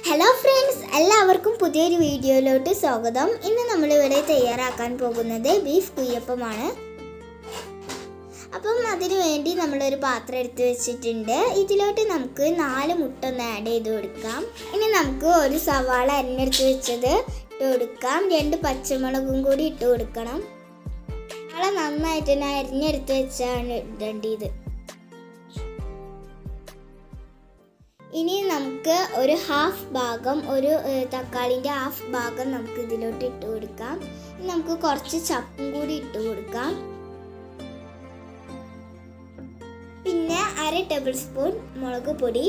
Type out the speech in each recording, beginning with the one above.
hello friends എല്ലാവർക്കും പുതിയൊരു വീഡിയോയിലോട്ട് സ്വാഗതം ഇന്ന് നമ്മളിവിടെ തയ്യാറാക്കാൻ പോകുന്നത് ബീഫ് കുയ്യപ്പമാണ് അപ്പം അതിനു വേണ്ടി നമ്മളൊരു പാത്രം എടുത്ത് വെച്ചിട്ടുണ്ട് ഇതിലോട്ട് നമുക്ക് നാല് മുട്ട ഒന്ന് ആഡ് ചെയ്ത് കൊടുക്കാം ഇനി നമുക്ക് ഒരു സവാള അരിഞ്ഞെടുത്ത് വെച്ചത് ഇട്ട് കൊടുക്കാം രണ്ട് പച്ചമുളകും കൂടി ഇട്ട് കൊടുക്കണം സവാള നന്നായിട്ട് തന്നെ അരിഞ്ഞെടുത്ത് വെച്ചാണ് ഇടേണ്ടത് ഇനി നമുക്ക് ഒരു ഹാഫ് ഭാഗം ഒരു ഏഹ്, തക്കാളിൻ്റെ ഹാഫ് ഭാഗം നമുക്ക് ഇതിലോട്ട് ഇട്ട് കൊടുക്കാം ഇനി നമുക്ക് കുറച്ച് ചപ്പും കൂടി ഇട്ട് കൊടുക്കാം പിന്നെ അര ടേബിൾ സ്പൂൺ മുളക് പൊടി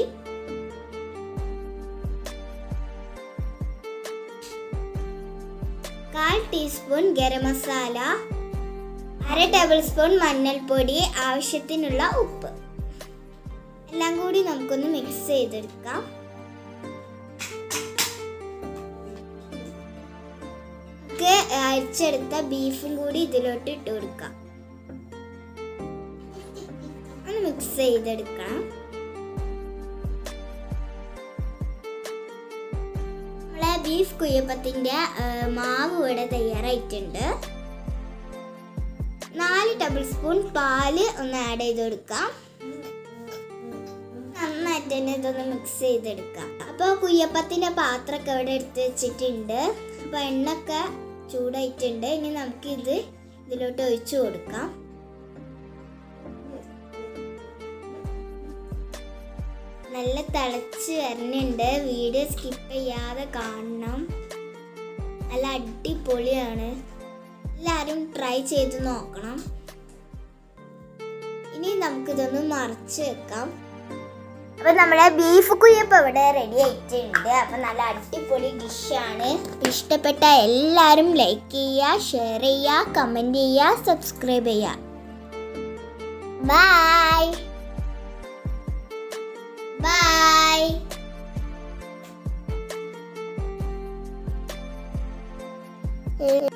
കാൽ ടീസ്പൂൺ ഗരം മസാല അര ടേബിൾ സ്പൂൺ മഞ്ഞൾപ്പൊടി ആവശ്യത്തിനുള്ള ഉപ്പ് എല്ലാം കൂടി നമുക്കൊന്ന് മിക്സ് ചെയ്തെടുക്കാം നമുക്ക് അരിച്ചെടുത്ത ബീഫും കൂടി ഇതിലോട്ട് ഇട്ട് കൊടുക്കാം ഒന്ന് മിക്സ് ചെയ്തെടുക്കണം നമ്മളെ ബീഫ് കുയ്യപ്പത്തിന്റെ ആ, മാവ് ഇവിടെ തയ്യാറായിട്ടുണ്ട് നാല് ടേബിൾ സ്പൂൺ പാല് ഒന്ന് ആഡ് ചെയ്ത് കൊടുക്കാം നന്നായിട്ട് തന്നെ ഇതൊന്ന് മിക്സ് ചെയ്തെടുക്കാം അപ്പോൾ കുയ്യപ്പത്തിൻ്റെ പാത്രമൊക്കെ ഇവിടെ എടുത്ത് വെച്ചിട്ടുണ്ട് അപ്പോൾ എണ്ണൊക്കെ ചൂടായിട്ടുണ്ട് ഇനി നമുക്ക് ഇത് ഇതിലോട്ട് ഒഴിച്ചു കൊടുക്കാം നല്ല തിളച്ച് വരുന്നുണ്ട് വീഡിയോ സ്കിപ്പ് ചെയ്യാതെ കാണണം നല്ല അടിപൊളിയാണ് എല്ലാവരും ട്രൈ ചെയ്ത് നോക്കണം ഇനി നമുക്കിതൊന്ന് മറച്ച് വെക്കാം അപ്പൊ നമ്മളെ ബീഫ് കുയ്യപ്പം ഇവിടെ റെഡി ആയിട്ടുണ്ട് അപ്പൊ നല്ല അടിപൊളി ഡിഷാണ് ഇഷ്ടപ്പെട്ട എല്ലാവരും ലൈക്ക് ചെയ്യുക ഷെയർ ചെയ്യുക കമന്റ് ചെയ്യുക സബ്സ്ക്രൈബ് ചെയ്യുക ബൈ ബൈ